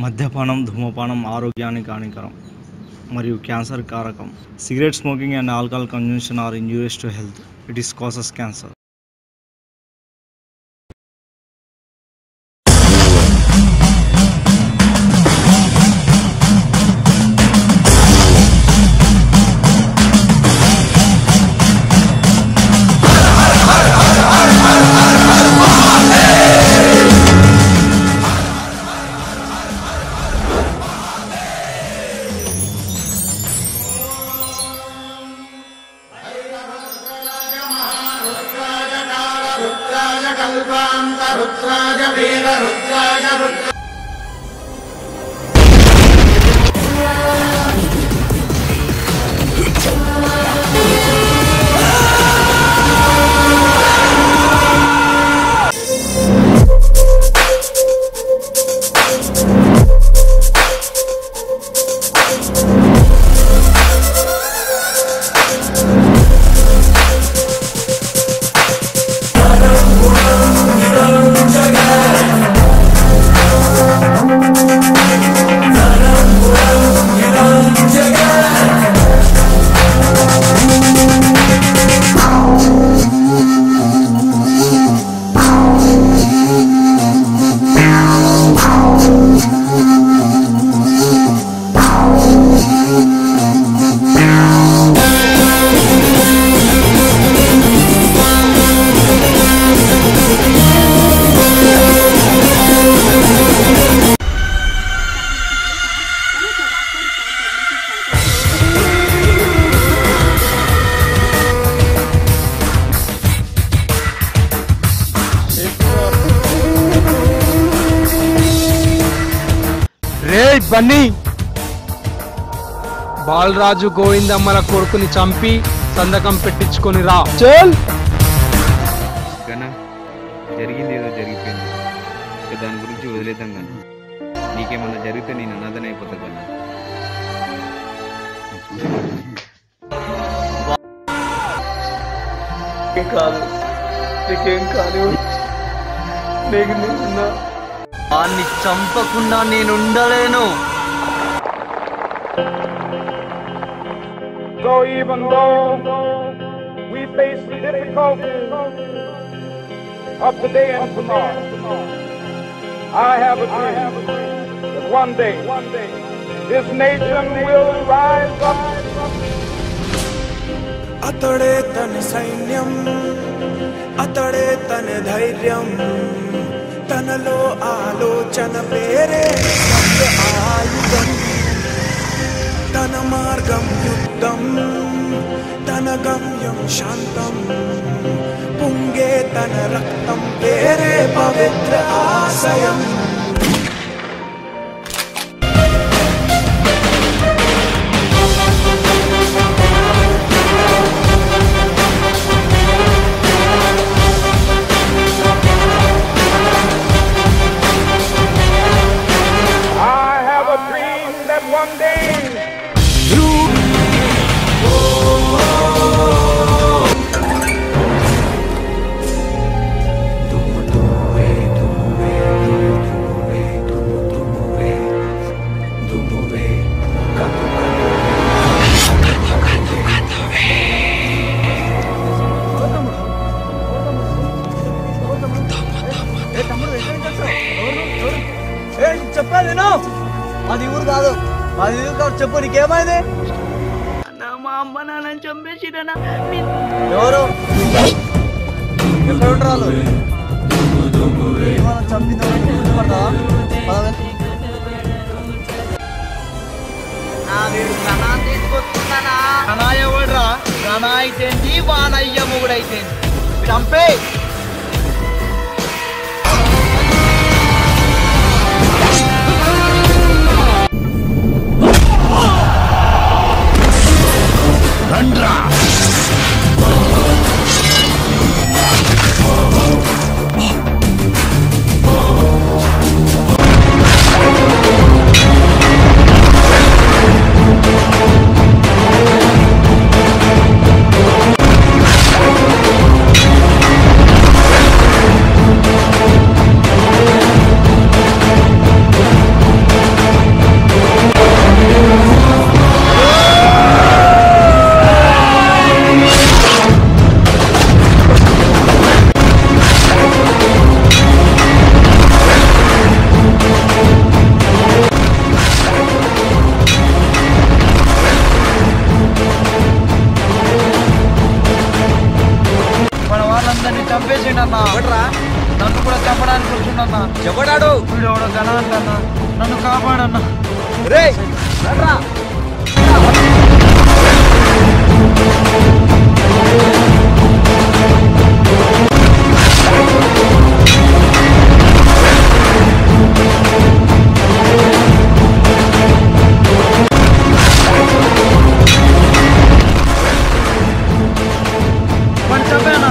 మద్యపానం ధూమపానం ఆరోగ్యానికి హానికరం మరియు క్యాన్సర్ కారకం cigarette smoking and alcohol consumption are injurious to health it is causes cancer రే బన్నీ బాలరాజు గోవిందమ్మల కొడుకుని చంపి సంతకం పెట్టించుకొని రా చల్ కన్నా జరిగింది ఏదో జరిగిపోయింది ఇక దాని గురించి వదిలేద్దాం కానీ నీకేమన్నా జరిగితే నేను అనాథన అయిపోతా కన్నా కాదు నీకేం కాదు నీకు నేనున్నా వాణ్ణి చంపకుండా నేను ఉండలేను So even though we face the difficulties of today and tomorrow, I have a dream that one day this nation will rise up. అతడే తన సైన్యం అతడే తన ధైర్యం తనలో ఆలోచన పేరే సత్య ఆయుధం తన మార్గం యుద్ధం తన గమ్యం శాంతం పుంగే తన రక్తం పేరే పవిత్ర ఆశయం I have a dream that one day చెప్పాలి అది ఊరు కాదు అది ఊరు కాదు చెప్పు నీకేమైంది మా అమ్మ నాన్న చంపేసిరనా ఎవరు ఎక్కడ ఉంటారు వాళ్ళు చంపిందా గనా ఎవడ్రా గనా అయితేంటి వానయ్య మొగుడైతేంటి చంపే ఆ అతన్ని చంపేసిండన్నా నన్ను కూడా చంపడానికి వచ్చిండన్నా ఎవడాడు వీడు ఎవడో గణ అంటన్నా నన్ను కాపాడన్నా రే రండ్రా. వాడిని చంపేయన్నా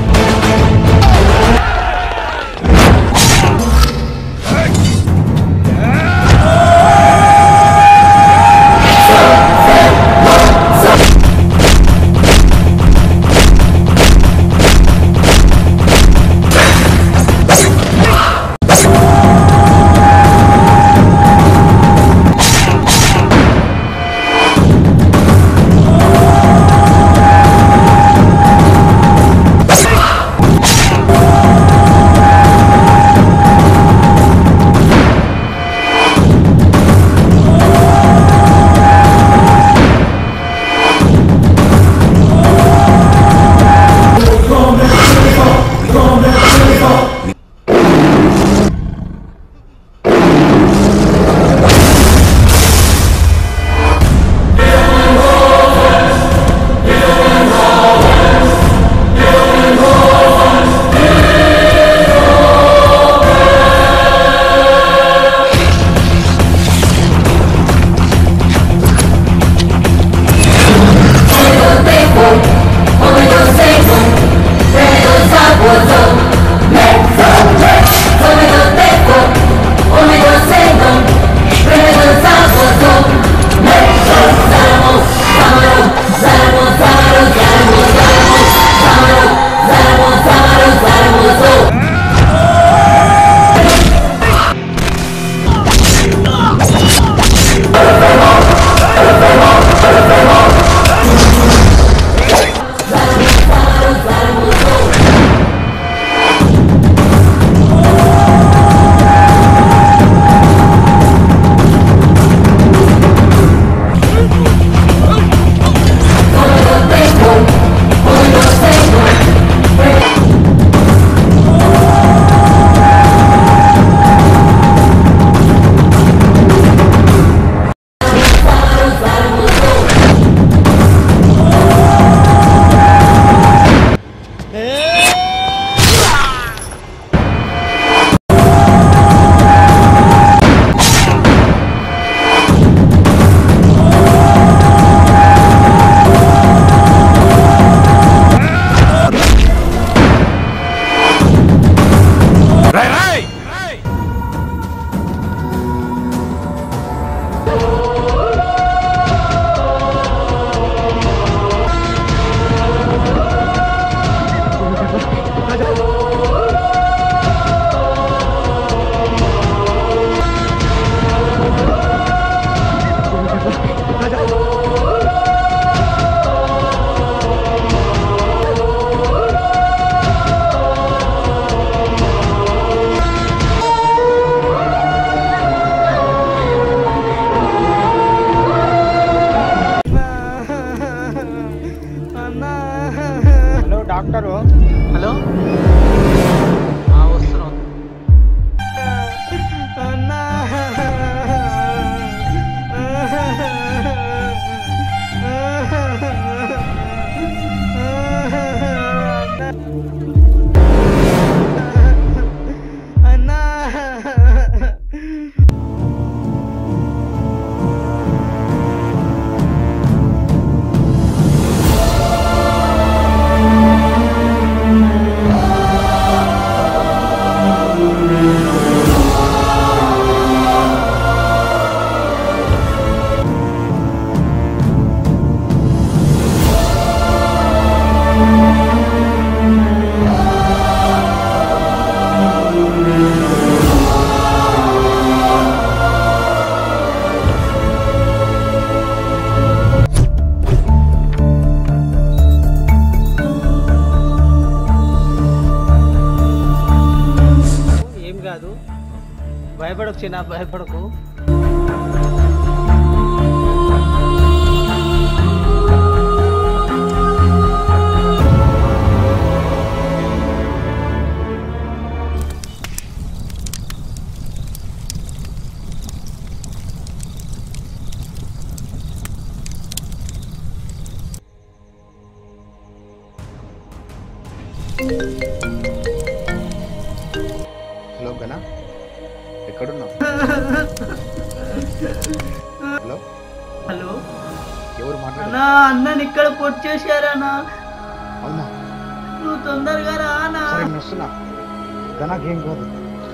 హలో డాక్టరు హలో వస్తున్నాం అన్నా అన్నా ఏం కాదు భయపడకు చిన్న భయపడకు ఎక్కడున్నావు హలో హలో ఎవరు మాట్లాడు అన్నా అన్నని ఇక్కడ పొచ్చేసారన్నా అవునా నువ్వు తొందరగా రా అన్నా సరే నేను వస్తున్నా నాకేం కాదు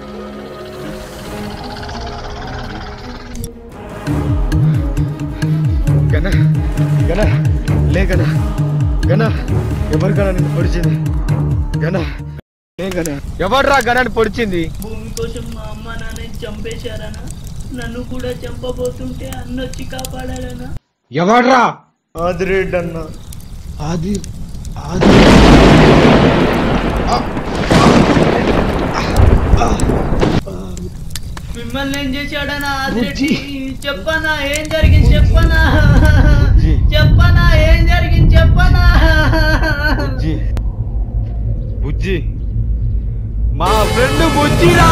గన గన లే గన గన ఎవరు గన నిన్ను పొడిచింది గన లే గన ఎవర్రా గనాన్ని పొడిచింది భూమి కోసం మా అమ్మ నాన్నని చంపేశారనా నన్ను కూడా చంపబోతుంటే అన్న వచ్చి కాపాడారనా ఎవడ్రా ఆదిరెడ్డి అన్న ఆది ఆది మిమ్మల్ని ఏం చేశాడనా ఆదిరెడ్డి చెప్పనా ఏం జరిగింది చెప్పనా చెప్పనా ఏం జరిగింది చెప్పనా బుజ్జి బుజ్జి మా ఫ్రెండ్ బుజ్జిరా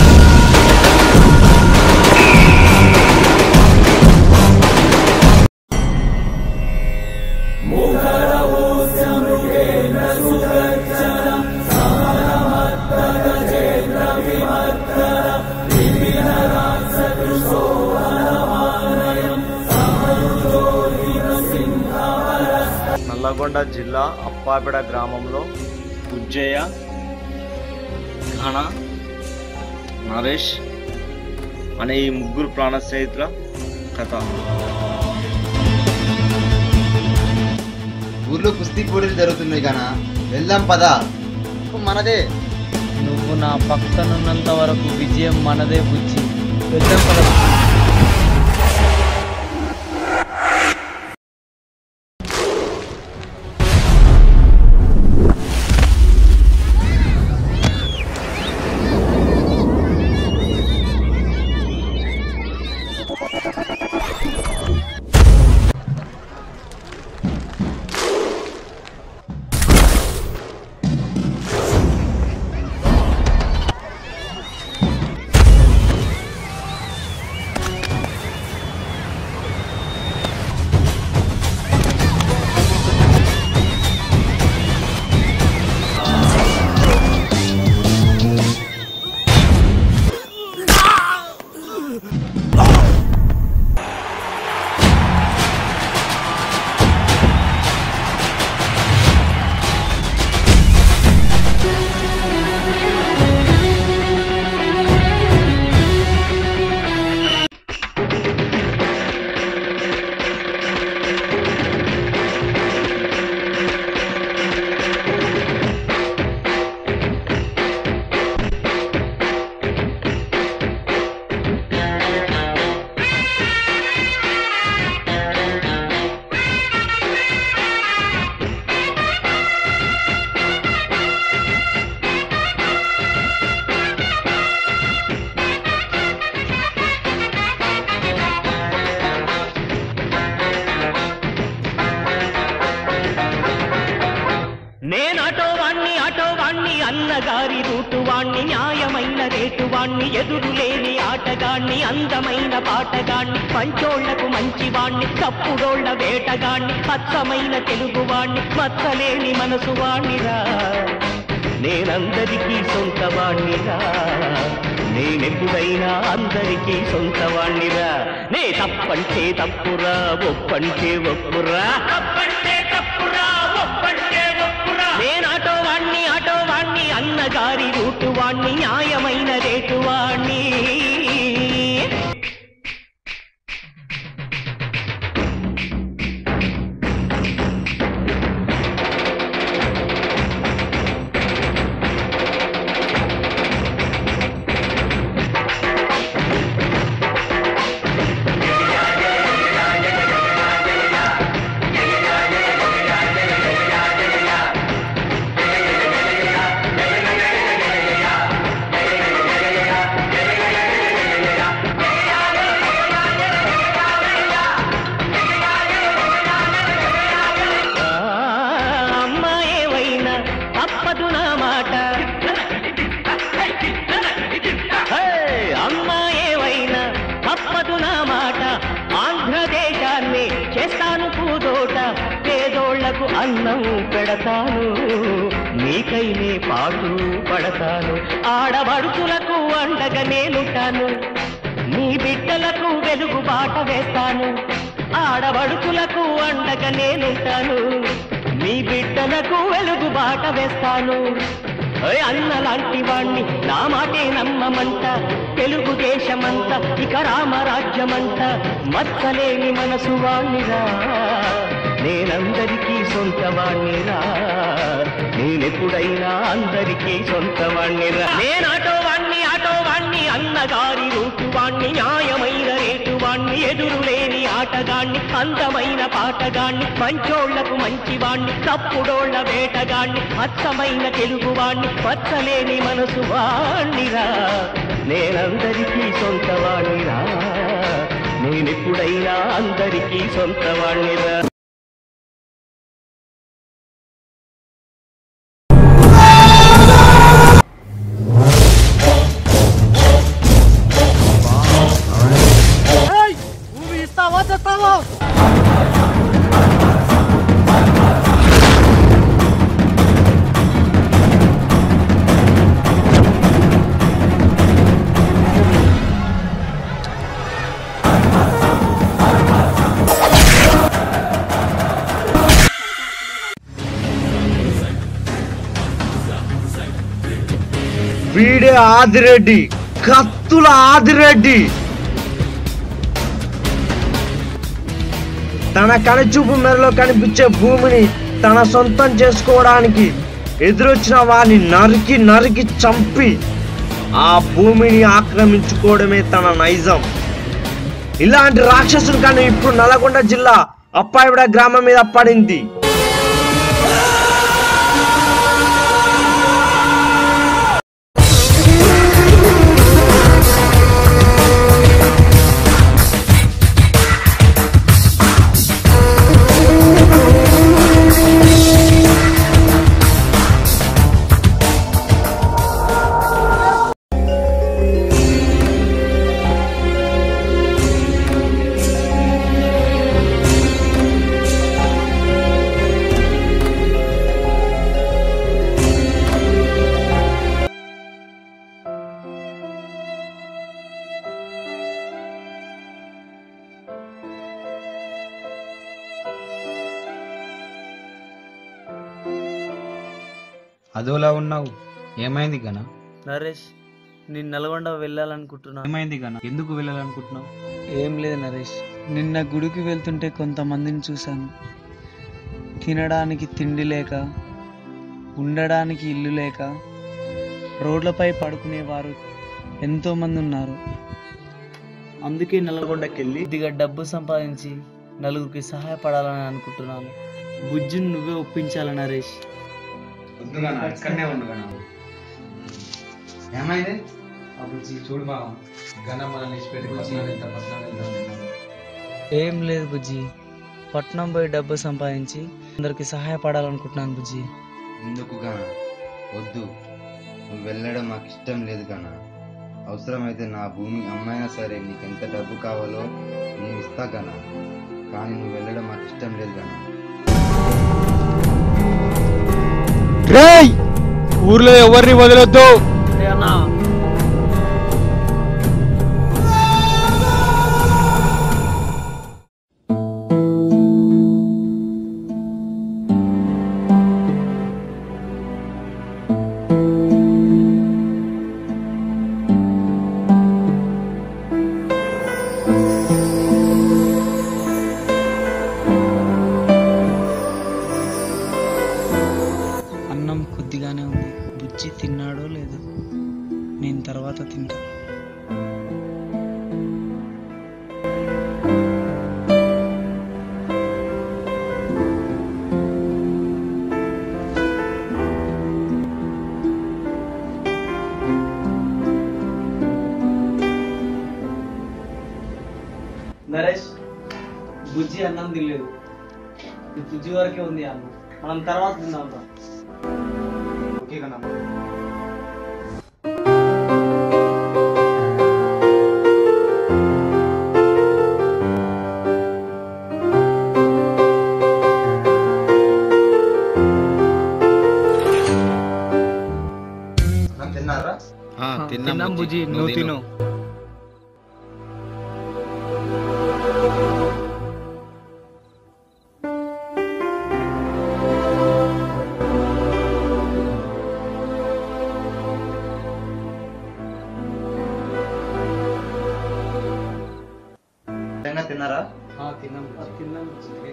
నల్లగొండ జిల్లా అప్పాపెడ గ్రామంలో ఉజ్జయ్య ఘన నరేష్ అనే ఈ ముగ్గురు ప్రాణ స్నేహితుల కథ ఊర్లో కుస్తీ పోటీలు జరుగుతున్నాయి గానా వెళ్దాం పదా మనదే నువ్వు నా పక్కనున్నంత వరకు విజయం మనదే బుజ్జి వెళ్దాం పద. నేను ఆటో వాణ్ణి ఆటో వాణ్ణి అన్నగారి రూటు వాణ్ణి న్యాయమైన రేటు వాణ్ణి ఎదురు లేని ఆటగాణ్ణి అందమైన పాటగాణ్ణి పంచోళ్లకు మంచి వాణ్ణి తప్పుడోళ్ల వేటగాణ్ణి అచ్చమైన తెలుగు వాణ్ణి మచ్చలేని మనసు వాణ్ణిరా నేనందరికీ సొంత వాణ్ణిరా నేనెప్పుడైనా అందరికీ సొంత వాణ్ణిరా నే తప్పంటే తప్పురా ఒప్పంటే ఒప్పురా తప్పంటే తప్పురా ఒప్పంటే ఒప్పురా నేను ఆటో వాణ్ణి ఆటో వాణ్ణి అన్నగారి రూటు వాణ్ణి న్యాయమైన రేటు వాణ్ణి ఆ, అమ్మ ఏవైనా తప్పదు నా మాట హే, అమ్మ ఏవైనా తప్పదు నా మాట ఆంధ్రదేశాన్ని చేస్తాను పూదోట పేదోళ్లకు అన్నం పెడతాను నీ నీకైనే పాటు పడతాను ఆడబడుచులకు అండగా నేనుంటాను నీ బిడ్డలకు వెలుగు బాట వేస్తాను ఆడబడుచులకు అండగా నేనుంటాను నీ బిడ్డలకు వెలుగు బాట వేస్తాను ఓయ్ అన్న లాంటి వాణ్ణి నా మాటే నమ్మమంట తెలుగుదేశమంత ఇక రామరాజ్యమంట మచ్చలేని మనసు వాణ్ణిరా నేనందరికీ సొంత వాణ్ణిరా నేనెప్పుడైనా అందరికీ సొంత వాణ్ణిరా నేనాటో వాణ్ణి ఆటో వాణ్ణి అన్నగారి రూటు వాణ్ణి న్యాయమైన రేటు వాణ్ణి ఎదురు లేని ఆటగాణ్ణి అందమైన పాటగాణ్ణి మంచోళ్లకు మంచివాణ్ణి తప్పుడోళ్ల వేటగాణ్ణి అచ్చమైన తెలుగువాణ్ణి పచ్చలేని మనసు వాణ్ణిరా నేనందరికీ సొంత వాణ్ణిరా నేనెప్పుడైనా అందరికీ సొంత వాణ్ణిరా నువ్వు ఇస్తావా చెప్తావా వీడే ఆదిరెడ్డి కత్తుల ఆదిరెడ్డి తన కనుచూపు మేరలో కనిపించే భూమిని తన సొంతం చేసుకోవడానికి ఎదురొచ్చిన వారిని నరికి నరికి చంపి ఆ భూమిని ఆక్రమించుకోవడమే తన నైజం ఇలాంటి రాక్షసుడు కానీ ఇప్పుడు నల్గొండ జిల్లా అప్పాయివిడ గ్రామం మీద పడింది అదోలా ఉన్నావు ఏమైంది గన నరేష్ నేను నల్గొండ వెళ్ళాలనుకుంటున్నా ఏమైంది గన ఎందుకు వెళ్ళాలనుకుంటున్నావు ఏం లేదు నరేష్ నిన్న గుడికి వెళ్తుంటే కొంతమందిని చూశాను తినడానికి తిండి లేక ఉండడానికి ఇల్లు లేక రోడ్లపై పడుకునేవారు ఎంతో మంది ఉన్నారు అందుకే నల్గొండకి వెళ్ళి కొద్దిగా డబ్బు సంపాదించి నలుగురికి సహాయపడాలని అనుకుంటున్నాను బుజ్జిని నువ్వే ఒప్పించాలి నరేష్ వద్దు గన ఇక్కడనే ఉండు గన ఏమైంది బుజ్జి చూడు బావ గన మనల్ని ఇచ్చిపెట్టి పట్నాలు ఎంత పట్నాలు వెళ్తాం ఏం లేదు బుజ్జి పట్నం పోయి డబ్బు సంపాదించి అందరికి సహాయపడాలనుకుంటున్నాను బుజ్జి ఎందుకు గన వద్దు నువ్వు వెళ్ళడం మాకు ఇష్టం లేదు గన అవసరమైతే నా భూమి అమ్మైనా సరే నీకు ఎంత డబ్బు కావాలో నేను ఇస్తా గన కానీ నువ్వు వెళ్ళడం మాకు ఇష్టం లేదు గన రేయ్ ఊర్లో ఎవరిని వదలొద్దు అన్నా అన్నం కొద్దిగానే ఉంది బుజ్జి తిన్నాడో లేదో నేను తర్వాత తింటా నరేష్ బుజ్జి అన్నం తినలేదు ఈ బుజ్జి వరకే ఉంది అన్నం మనం తర్వాత తిందాం రా. ఓకే గన అన్నం తిన్నారా ఆ, తిన్నాం తిన్నాం బుజ్జి. బుజ్జి నువ్వు నువ్వు తిను నిజంగా తిన్నారా తిన్నాం తిన్నాం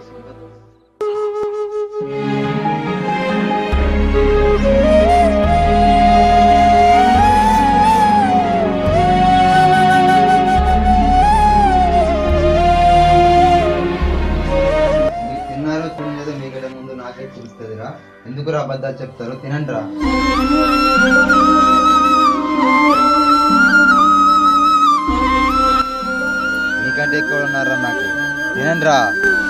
మీరు తిన్నారో తినలేదో మీకడ ముందు నాకే తెలుస్తుందిరా ఎందుకు రా అబద్ధాలు చెప్తారు తినండి రా మీకంటే ఎక్కువ ఉన్నారా నాకు తినండి రా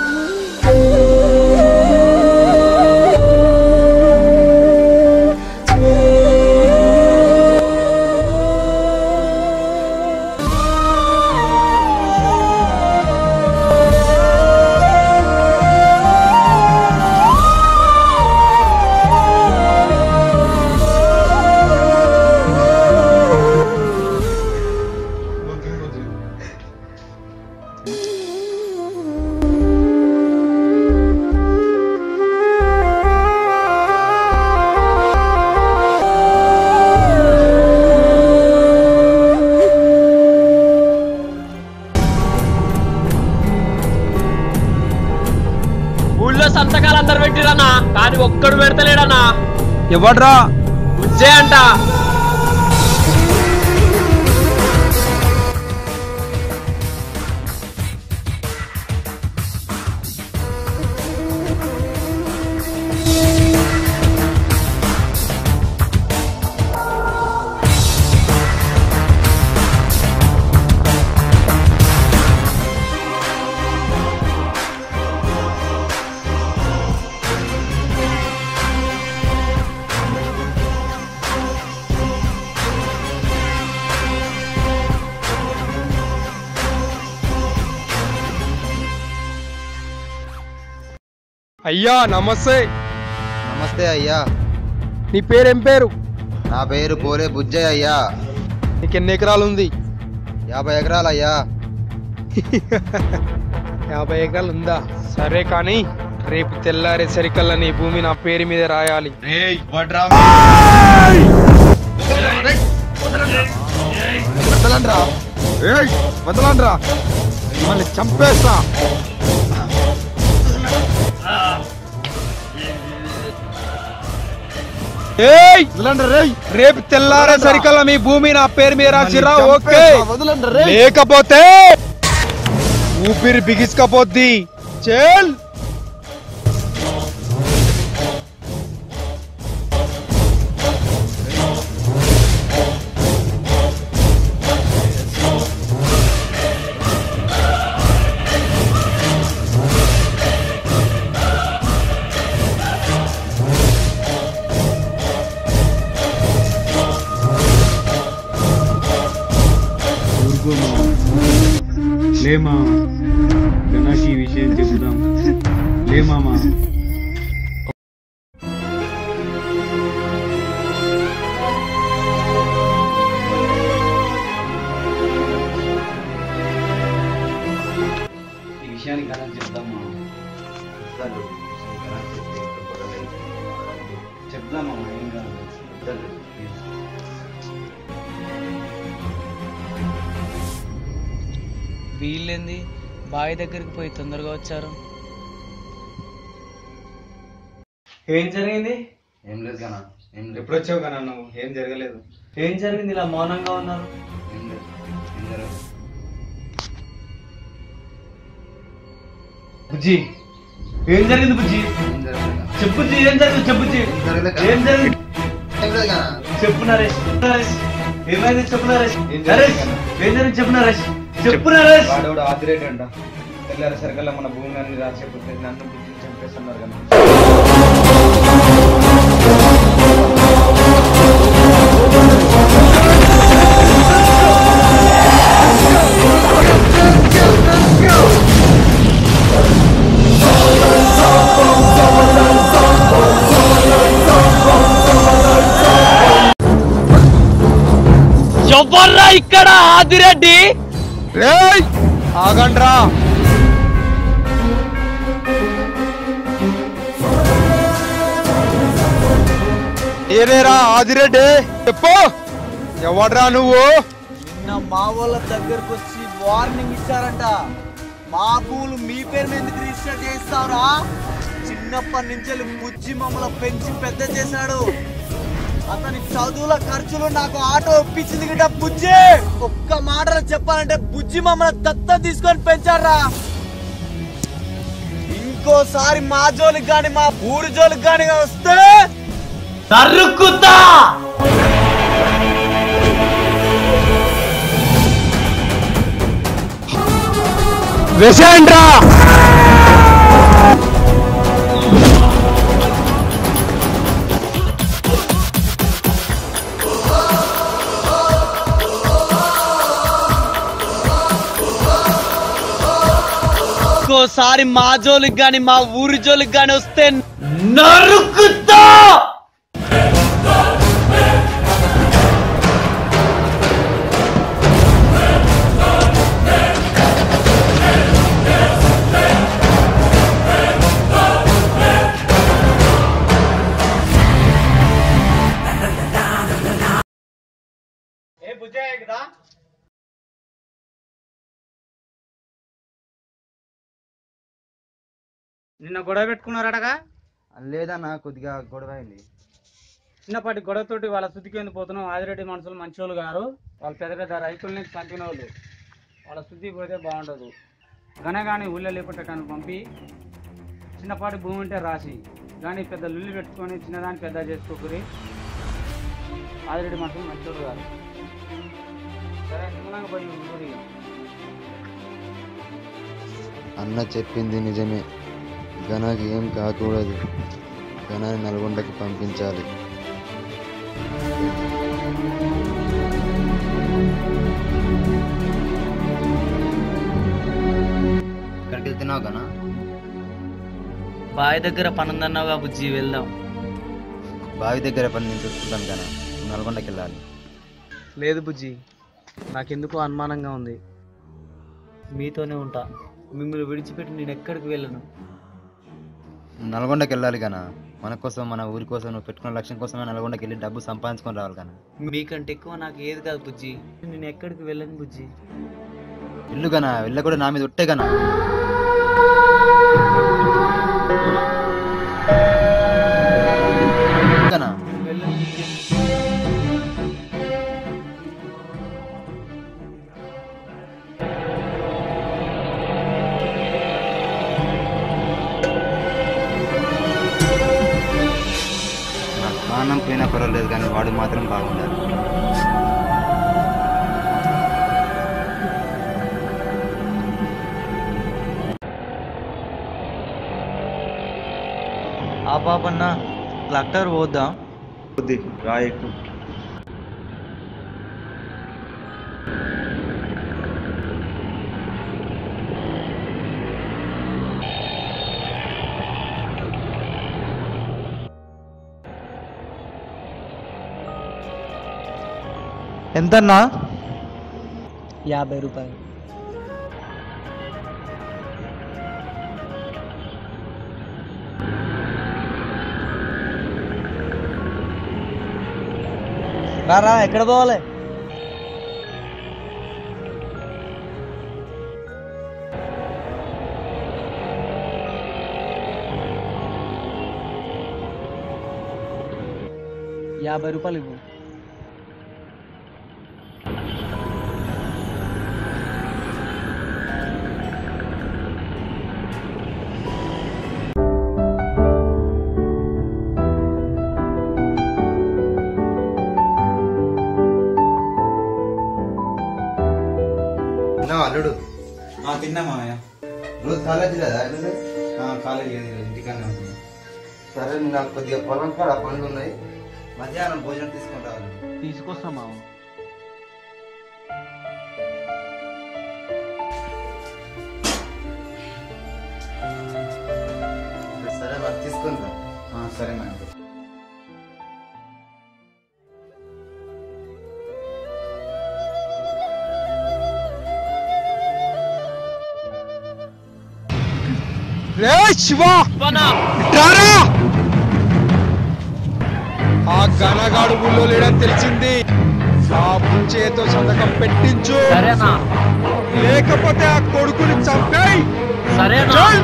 ఊళ్ళో సంతకాలు అందరు పెట్టిరన్నా కానీ ఒక్కడు పెడతలేడన్నా ఎవడ్రా ఉజ్జే అంట అయ్యా నమస్తే నమస్తే అయ్యా నీ పేరేం పేరు నా పేరు పోలే బుజ్జయ్య అయ్యా నీకు ఎన్ని ఎకరాలు ఉంది యాభై ఎకరాలు అయ్యా యాభై ఎకరాలు ఉందా సరే కానీ రేపు తెల్లారే సరికల్లా నీ భూమి నా పేరు మీద రాయాలి వదలండ్రా మిమ్మల్ని చంపేస్తా ఏయ్ రేపు తెల్లారే సరికల్లా మీ భూమి నా పేరు మీద రాసిరా ఓకే లేకపోతే ఊపిరి బిగిసుకపోద్ది చెల్ లేమా గణాకి ఈ విషయం చెబుదాం లేమామా ఈ విషయానికి గణం చెప్దామా చెప్దామా ఏం కాదు వీళ్ళేంది బావి దగ్గరికి పోయి తొందరగా వచ్చారు ఏం జరిగింది ఏం లేదు కన్నా ఏం లేదు ఎప్పుడు వచ్చావు కన్నా నువ్వు ఏం జరగలేదు ఏం జరిగింది ఇలా మౌనంగా ఉన్నారు ఏం లేదు ఏం జరగదు బుజ్జి ఏం జరిగింది బుజ్జి ఏం జరగలేదు కన్నా. చెప్పు బుజ్జి ఏం జరిగింది చెప్పు బుజ్జి ఏం జరగలేదు కన్నా. ఏం జరిగింది ఏం లేదు కన్నా. చెప్పు నరేష్ నరేష్ ఏమైంది చెప్పు నరేష్ ఏం జరిగింది నరేష్ కన్నా? ఏం జరిగింది చెప్పు నరేష్ చెప్పు నరేష్ వాడు కూడా ఆదిరేట్ అంట తెల్లారి సరికల్లా మన భూమి అన్ని రాసి చెప్తే నన్ను బుద్ధి చంపేస్తున్నారు కదా ఎవర్రా ఇక్కడ ఆదిరెడ్డి ఆగండ్రా ఏరేరా ఆదిరెడ్డి చెప్పు ఎవడ్రా నువ్వు నిన్న మా వాళ్ళ దగ్గరకు వచ్చి వార్నింగ్ ఇచ్చారంట మా భూములు మీ పేరు మీద ఎందుకు రిజిస్టర్ చేస్తావురా చిన్నప్పటి నుంచి వెళ్ళి బుజ్జి మమ్మల్ని పెంచి పెద్ద చేశాడు అతని చదువుల ఖర్చులు నాకు ఆటో ఒప్పించింది గిట్ట బుజ్జి ఒక్క మాటలో చెప్పాలంటే బుజ్జి మమ్మల్ని దత్త తీసుకొని పెంచారా ఇంకోసారి మా జోలికి గాని మా ఊరి జోలికి గాని వస్తే నరుకుతా వేసేయండ్రా ఇంకోసారి మా జోలికి గాని మా ఊరి జోలికి గాని వస్తే నరుకుతా నిన్న గొడవ పెట్టుకున్నారటగా లేదన్నా కొద్దిగా గొడవ అయింది చిన్నపాటి గొడవతోటి వాళ్ళ శుద్ధికి ఎందుకు పోతున్నాం ఆదిరెడ్డి మనుషులు మంచోళ్ళు గారు వాళ్ళు పెద్ద పెద్ద రైతుల్ని చంపిన వాళ్ళు వాళ్ళ శుద్ధి పోతే బాగుండదు గనగాని ఊళ్ళో లేపట్టడానికి పంపి చిన్నపాటి భూమి ఉంటే రాసి కానీ పెద్ద లుల్లి పెట్టుకొని చిన్నదాన్ని పెద్ద చేసుకోకరి ఆదిరెడ్డి మనుషులు మంచోళ్ళు గారు సరే నిమ్మలంగా పోయి ఊరి అన్న చెప్పింది నిజమే ఘనాకి ఏం కాకూడదు ఘనాన్ని నల్గొండకి పంపించాలి ఎక్కడికి వెళ్తున్నావు ఘనా బావి దగ్గర పనుందన్నావుగా బుజ్జి వెళ్దాం బావి దగ్గర పని నేను చూసుకుంటాను ఘనా నల్గొండకి వెళ్ళాలి లేదు బుజ్జి నాకెందుకో అనుమానంగా ఉంది మీతోనే ఉంటా మిమ్మల్ని విడిచిపెట్టి నేను ఎక్కడికి వెళ్ళను నల్గొండకి వెళ్ళాలి ఘనా మన కోసం మన ఊరి కోసం నువ్వు పెట్టుకున్న లక్ష్యం కోసమే నల్గొండకి వెళ్ళి డబ్బు సంపాదించుకొని రావాలి ఘనా మీకంటే ఎక్కువ నాకు ఏది కాదు బుజ్జి నేను ఎక్కడికి వెళ్ళను బుజ్జి ఇల్లు గనా వెళ్ళ కూడా నా మీద ఒట్టే గనా గనా వెళ్ళను బుజ్జి నా ప్రాణం పోయినా పర్వాలేదు కానీ వాడు మాత్రం బాగుండాలి ఆ పాపన్న కలెక్టర్ పోద్దాం కొద్ది రా ఎక్కువ ఎంతన్నా యాభై రూపాయలు రారా ఎక్కడ పోవాలి యాభై రూపాయలు ఇవ్వు తిన్నావా అల్లుడు తిన్నా మామయ్య రోజు కాలేజీ లేదా అల్లుడు కాలేజ్ ఇంటికన్నా సరే నాకు కొద్దిగా పొలం కాడ పనులు ఉన్నాయి మధ్యాహ్నం భోజనం తీసుకొని రావాలి తీసుకొస్తాం మామ సరే మరి తీసుకొని రా సరే మేడం రే శివ ఇట్రారా! ఆ ఘనగాడు ఊళ్ళో లేడని తెలిసింది ఆ బుచ్చేతో సంతకం పెట్టించు సరేనా లేకపోతే ఆ కొడుకుని చంపేయ్ సరేనా చల్!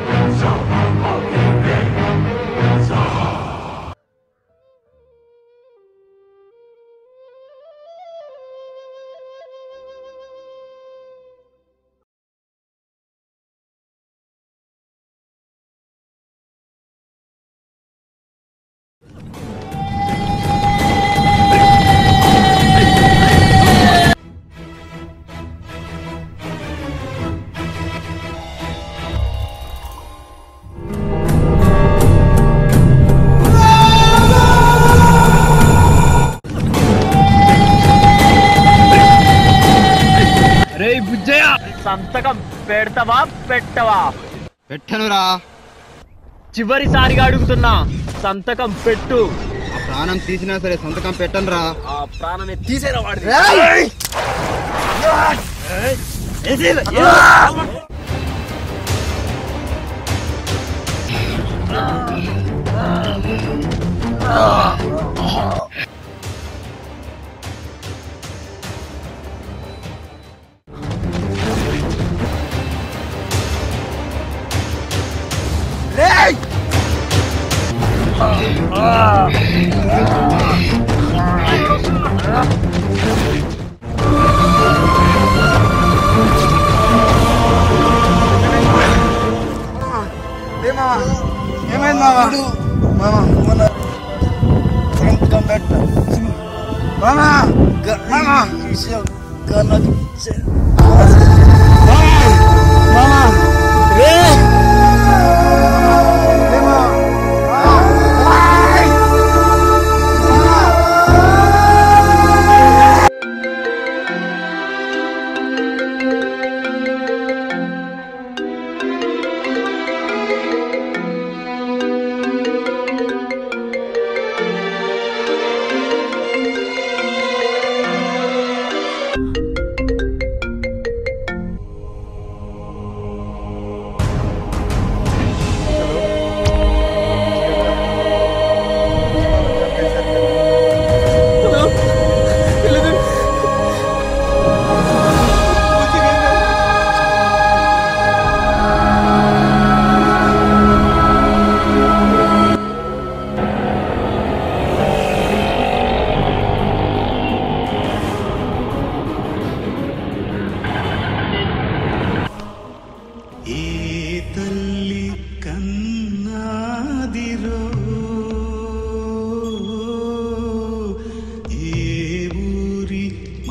రే బుజ్జయ్య సంతకం పెడతావా పెట్టవా పెట్టనురా చివరిసారిగా అడుగుతున్నా సంతకం పెట్టు ఆ ప్రాణం తీసినా సరే సంతకం పెట్టనురా ఆ ప్రాణమే తీసేరా వాడి ఏమైంది మామ మామ మన సంతకం పెట్ట మామ మామ విషయం కన్నకి మామ రే రే మామ ఏ తల్లి కన్నాదిరో ఏ ఊరి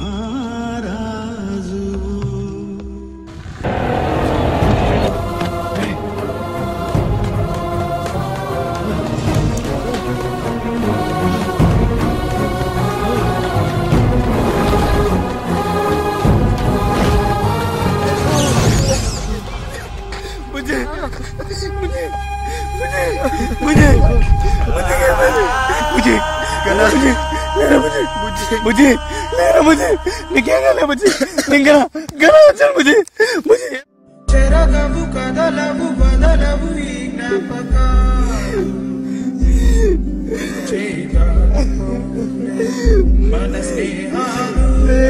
మారాజు मुझे मुझे मुझे मुझे मुझे गला मुझे लेना मुझे मुझे लेना मुझे निकल गला मुझे निकल गला चल मुझे मुझे చెరగవు కదలవు బదలవు ఈ జ్ఞాపకాలు మన స్నేహాలు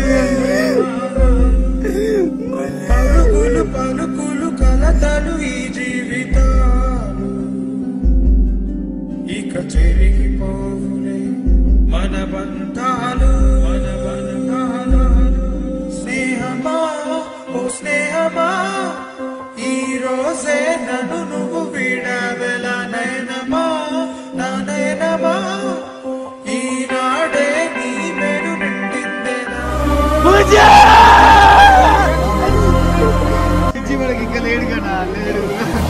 పరుగులు పలుకులు కలతలు ఈ జీవితాలు ఇక చెరిగిపోవులే మన బంధాలు మన బంధాలు స్నేహమా ఓ స్నేహమా ఈ రోజే నన్ను నువ్వు విడవెల నయనమా నా నయనమా ఈనాడే నీ మెరు నిండిందేనా मुझे మనకి ఇంకా లేడు కదా లేడు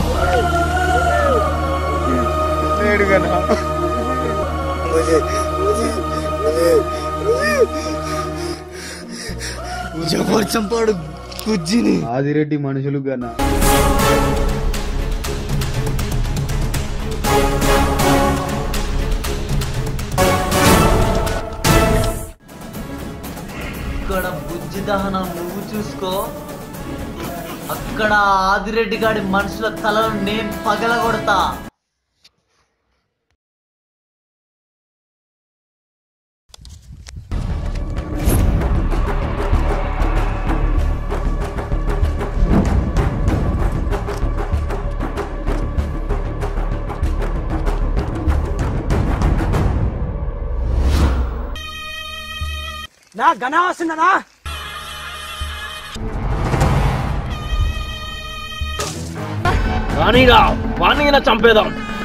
లేడు కదా मुझे मुझे मुझे मुझे ఎవరు చంపాడు కుజ్జిని ఆదిరెడ్డి మనుషులు గన ఇక్కడ బుజ్జి దహనం నువ్వు చూసుకో అక్కడ ఆదిరెడ్డి గాడి మనుషుల తలను నేను పగలగొడతా నా ఘన వస్తుందనా రానీరా వాణిగిన చంపేదాం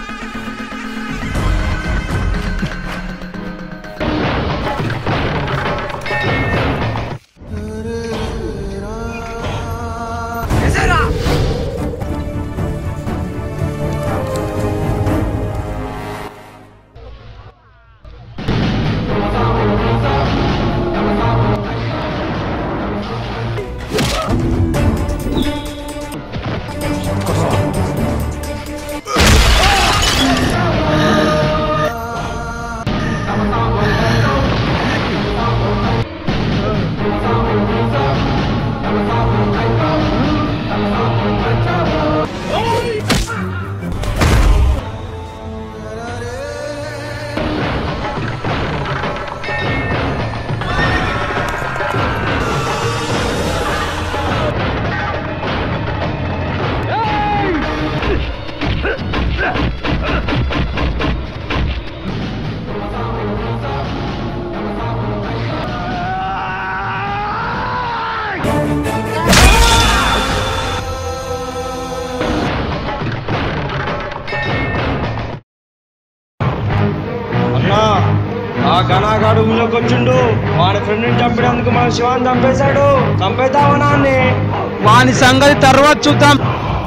అన్నా ఆ ఘనాగాడు ఊళ్ళోకి వచ్చిండు వాడి ఫ్రెండ్ని చంపినందుకు మన శివాన్ని చంపేశాడు చంపేద్దామనా అన్ని వాని సంగతి తర్వాత చూద్దాం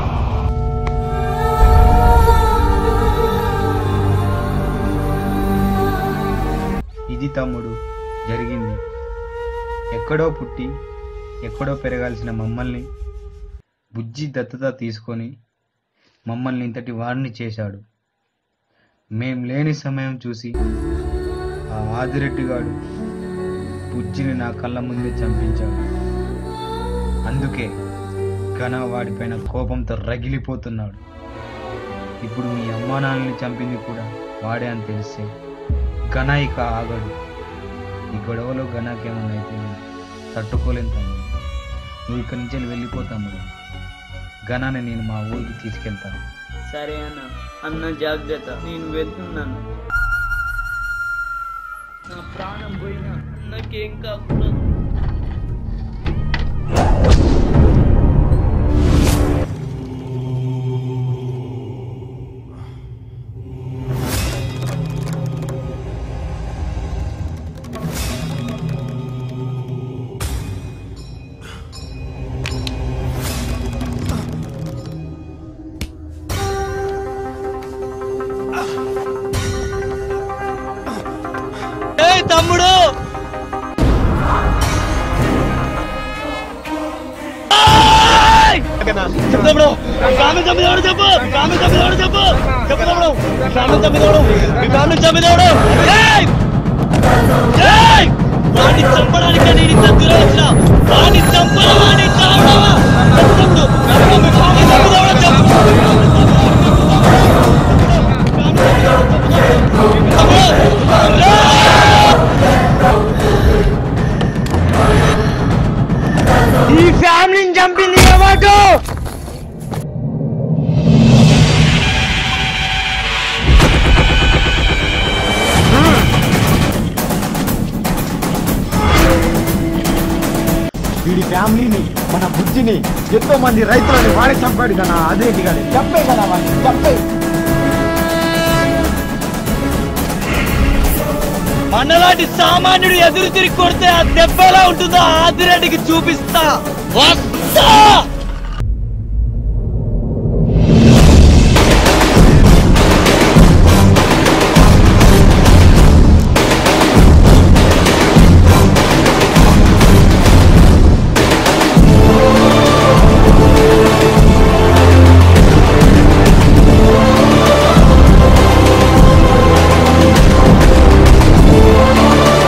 ఇది తమ్ముడు జరిగింది ఎక్కడో పుట్టి ఎక్కడో పెరగాల్సిన మమ్మల్ని బుజ్జి దత్తత తీసుకొని మమ్మల్ని ఇంతటి వాడిని చేశాడు మేం లేని సమయం చూసి ఆ ఆదిరెడ్డి గాడు బుజ్జిని నా కళ్ళ ముందే చంపించాడు అందుకే ఘన వాడిపైన కోపంతో రగిలిపోతున్నాడు ఇప్పుడు మీ అమ్మానాన్నని చంపింది కూడా వాడే అని తెలిస్తే ఘన ఇక ఆగడు ఈ గొడవలో ఘనాకేమన్నా అయితే నేను తట్టుకోలేను తమ్ముడు నువ్వు ఇక్కడి నుంచి వెళ్ళిపో తమ్ముడు ఘనాన్ని నేను మా ఊరికి తీసుకెళ్తాను సరే అన్న అన్న జాగ్రత్త నేను వెళ్తున్నాను నా ప్రాణం పోయినా నాకేం కాకూడదు ఏయ్ తమ్ముడు తమ్ముడు ఫ్యామిలీ చంపిదోడు చెప్పు ఫ్యామిలీ చంపిదోడు చెప్పు చెప్పు తమ్ముడు ఫ్యామిలీ చంపిదోడు మీ ఫ్యామిలీ చంపిదోడు ఏయ్ ఏయ్ వాడిని చంపడానికి నేను ఇంత దూరం వచ్చిన వాడిని చంపడం వాడిని చావడమా తమ్ముడు మీ ఫ్యామిలీ చంపిదోడు చెప్పు ఈ ఫ్యామిలీని చంపింది ఎవరు వీడి ఫ్యామిలీని మన బుజ్జిని ఎంతో మంది రైతులని వాడే చంపాడు కదా అదేంటి కానీ చెప్పే కదా వాడిని చెప్పే మనలాంటి సామాన్యుడు ఎదురు తిరిగి కొడితే ఆ దెబ్బ ఎలా ఉంటుందో ఆదిరెడ్డికి చూపిస్తా వస్తా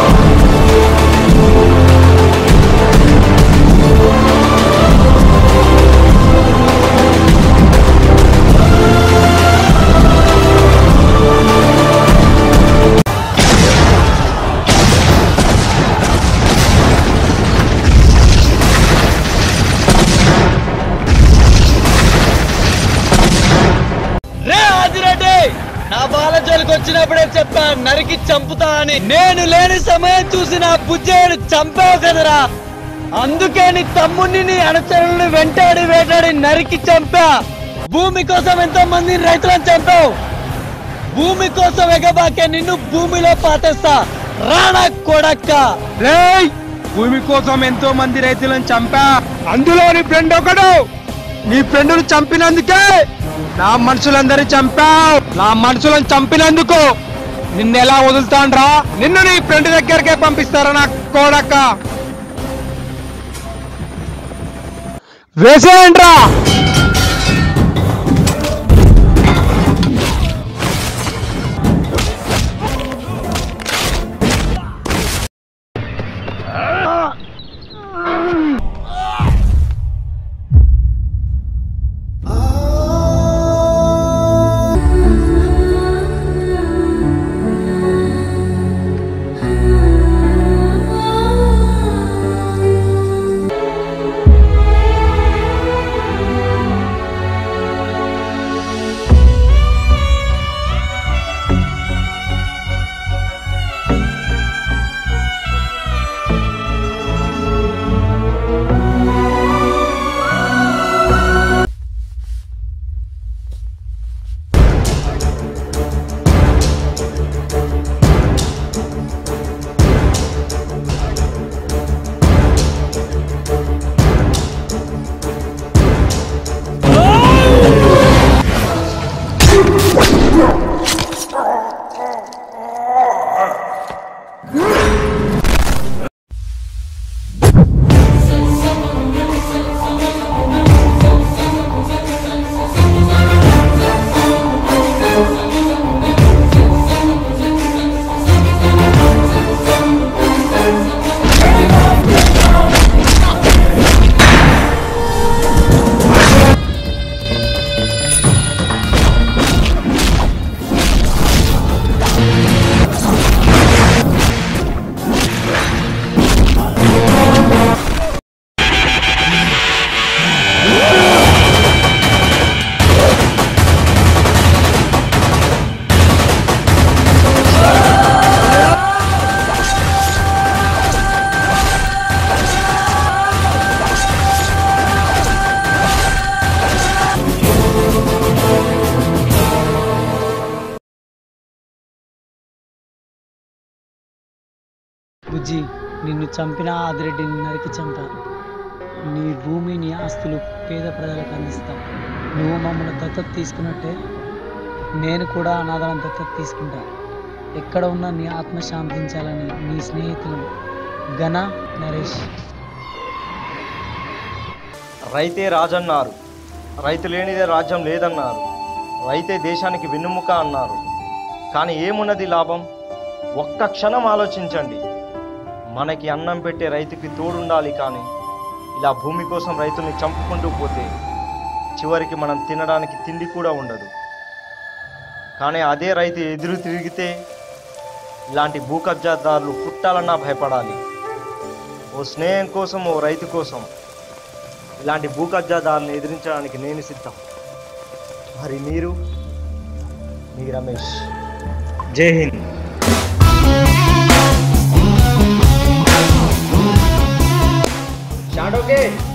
ఆ చెప్పా నరికి చంపుతా అని నేను లేని సమయం చూసి నా బుజ్జేడు చంపావు కదరా అందుకే నీ తమ్ముడిని నీ అనుచరులను వెంటాడి వేటాడి నరికి చంపా భూమి కోసం ఎంతో మంది రైతులను చంపావు భూమి కోసం ఎగబాకే నిన్ను భూమిలో పాతేస్తా రాణా కొడక్క రేయ్ భూమి కోసం ఎంతో మంది రైతులను చంపా అందులో నీ ఫ్రెండ్ ఒకడు నీ ఫ్రెండ్ను చంపినందుకే నా మనుషులందరినీ చంపావు నా మనుషులను చంపినందుకు నిన్ను ఎలా వదులుతాండ్రా నిన్ను నీ ఫ్రెండ్ దగ్గరకే పంపిస్తారా నా కోడక్క వేసేయండ్రా బుజ్జి నిన్ను చంపిన ఆదిరెడ్డిని నరికి చంపా నీ భూమి నీ ఆస్తులు పేద ప్రజలకు అందిస్తా నువ్వు మమ్మల్ని దత్తత తీసుకున్నట్టే నేను కూడా అనాథలను దత్తత తీసుకుంటా ఎక్కడ ఉన్నా నీ ఆత్మ శాంతించాలని నీ స్నేహితులు ఘన నరేష్ రైతే రాజన్నారు రైతు లేనిదే రాజ్యం లేదన్నారు రైతే దేశానికి వెన్నుముక అన్నారు కానీ ఏమున్నది లాభం ఒక్క క్షణం ఆలోచించండి మనకి అన్నం పెట్టే రైతుకి తోడుండాలి కానీ ఇలా భూమి కోసం రైతుల్ని చంపుకుంటూ పోతే చివరికి మనం తినడానికి తిండి కూడా ఉండదు కానీ అదే రైతు ఎదురు తిరిగితే ఇలాంటి భూ కబ్జాదారులు పుట్టాలన్నా భయపడాలి ఓ స్నేహం కోసం ఓ రైతు కోసం ఇలాంటి భూ కబ్జాదారులను ఎదిరించడానికి నేను సిద్ధం మరి మీరు మీ రమేష్ జై హింద్ షాడోకే